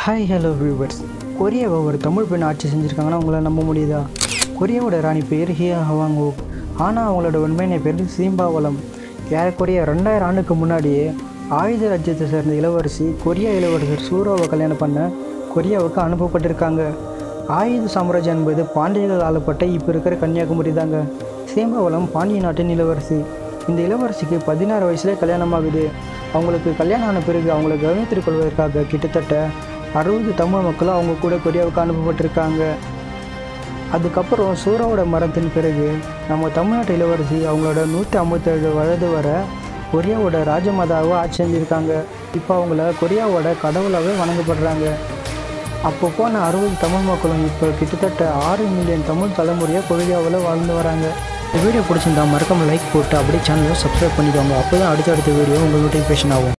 hi hello viewers கொரியாவை ஒரு தமிழ் பெண் ஆட்சி செஞ்சுருக்காங்கன்னா உங்களை நம்ப முடியுதா கொரியாவோட ராணி பேர் ஹியா ஹவாங்கோ ஆனால் அவங்களோட உண்மையான பேர் சீம்பாவலம் ஏறக்குறைய ரெண்டாயிரம் ஆண்டுக்கு முன்னாடியே ஆயுத ராஜ்யத்தை சேர்ந்த இளவரசி கொரியா இளவரசர் சூரோவை கல்யாணம் பண்ண கொரியாவுக்கு அனுப்பப்பட்டிருக்காங்க ஆயுத சாம்ராஜ்யம் என்பது பாண்டியர்கள் ஆளப்பட்ட இப்போ இருக்கிற கன்னியாகுமரி தாங்க சீம்பாவலம் பாண்டிய நாட்டின் இளவரசி இந்த இளவரசிக்கு பதினாறு வயசுலேயே கல்யாணம் ஆகுது அவங்களுக்கு கல்யாணம் ஆன பிறகு அவங்கள கவனித்துக் கொள்வதற்காக கிட்டத்தட்ட அறுபது தமிழ் மக்களும் அவங்க கூட கொரியாவுக்கு அனுப்பப்பட்டிருக்காங்க அதுக்கப்புறம் சூறாவோட மரணத்தின் பிறகு நம்ம தமிழ்நாட்டு இளவரசி அவங்களோட நூற்றி ஐம்பத்தேழு வயது வர கொரியாவோட ராஜமாதாவை ஆட்சி செஞ்சுருக்காங்க இப்போ அவங்கள கொரியாவோட கடவுளாகவே வணங்கப்படுறாங்க அப்போ போன அறுபது தமிழ் மக்களும் இப்போ கிட்டத்தட்ட ஆறு மில்லியன் தமிழ் தலைமுறையாக கொரியாவில் வாழ்ந்து வராங்க இந்த வீடியோ பிடிச்சிருந்தா மறக்காம லைக் போட்டு அப்படியே சேனலை சப்ஸ்கிரைப் பண்ணிக்கோங்க அப்போ தான் அடுத்தடுத்த வீடியோ உங்களுக்கு நோட்டிஃபிகேஷன் ஆகும்